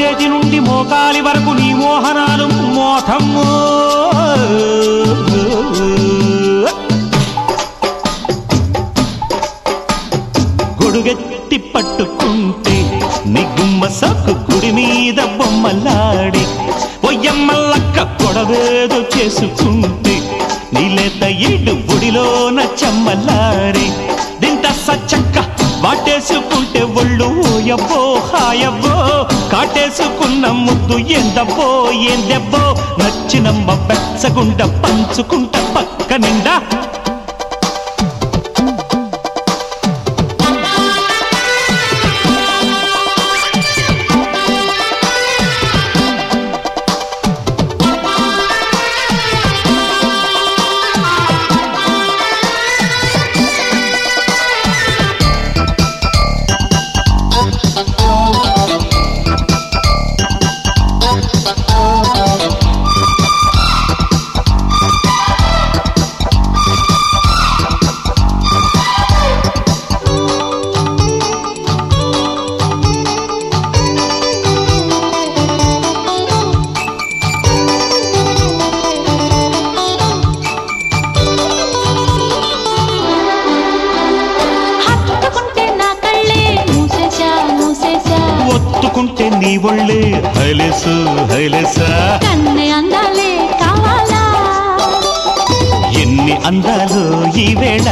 మోచేతి నుండి మోకాలి వరకు నీ మోహనాలు మోథమ్ము గొడుగెత్తి పట్టుకుంటే నీ గుమ్మ సాకు గుడి మీద బొమ్మలాడి ఒయ్యమ్మలక్క కొడవేదో చేసుకుంటే నీలేత ఏడు గుడిలోన చెమ్మలాడి దింత సచ్చక్క వాటేసుకుంటే ఒళ్ళు ఓయబ్బో హాయబ్బో కాటేసుకున్న ముద్దు ఎందబ్బో ఏందెబ్బో నచ్చినమ్మ బెచ్చగుంట పంచుకుంట పక్క నిండా హత్తుకుంటే నా కళ్ళే మూసేశా మూసేశా ఒత్తుకుంటే నీ ఒళ్ళే హైలెసు హైలెసా కన్నె అందాలే కావాలా ఎన్ని అందాలు ఈ వేళ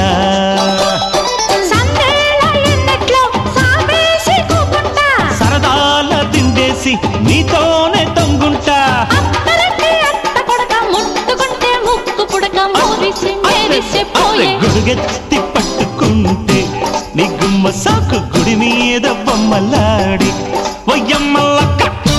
సందేళ ఎన్నట్లో సామేసి కూకుంటా సరదాల తిండేసి నీతోనే తొంగుంటా అత్తలకి అత్త కొడక ముట్టుకుంటే ముక్కు పుడక మురిసి మెరిసి పోయే గుడుగెత్తి పట్టుకుంటే నీ గుమ్మ సాకు గుడి మీద బొమ్మలాడి ఒయ్యమ్మలక్క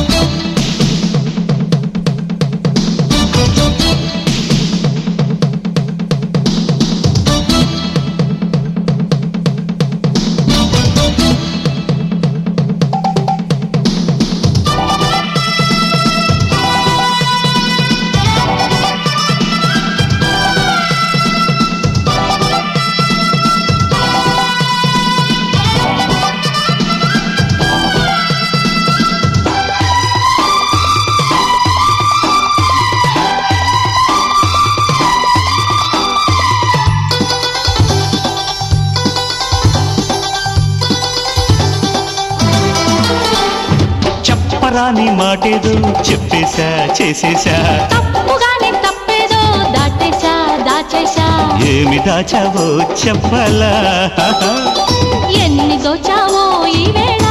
చెప్పరాని మాటేదో చెప్పేశా చేసేశా తప్పుగానే తప్పేదో దాటేశా దాచేశా ఏమి దాచావో చెప్పలా ఎన్ని దోచావో ఈ వేళ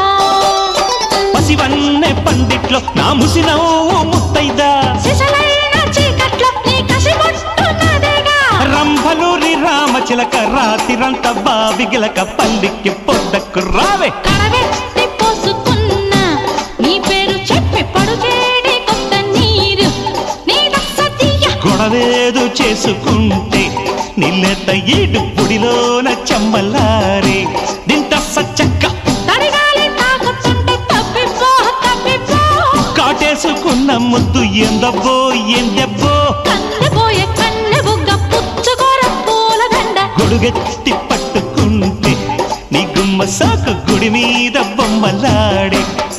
పసివన్నే పందిట్లో నా ముసినవ్వు ముత్తైదా సిసలైన చీకట్లో నీ కసి కొట్టున్నదేగా రంభలూరి రామచిలక రాతిరంత బావిగిలక పల్లికి పొద్దకు రావే కడవెట్టి పోసుకున్న నీ పేరు చెప్పి పడుచేడి కొత్త నీరు నీ దస్సతీయ గొడవేదు చేసుకుంటే నిల్లెత ఏడు పొడిలోన చెమ్మలారి దింత సచ్చక్క తడిగాలి తాకుతుంటే తప్పిపో తప్పిపో కాటేసుకున్న ముద్దు ఎందబ్బో ఎందెబ్బో కన్నెపోయే కన్నె బుగ్గ పుచ్చుకోర పూలదండ గొడుగెత్తి పట్టుకుంటే నీ గుమ్మ సాకు గుడి మీద బొమ్మలాడే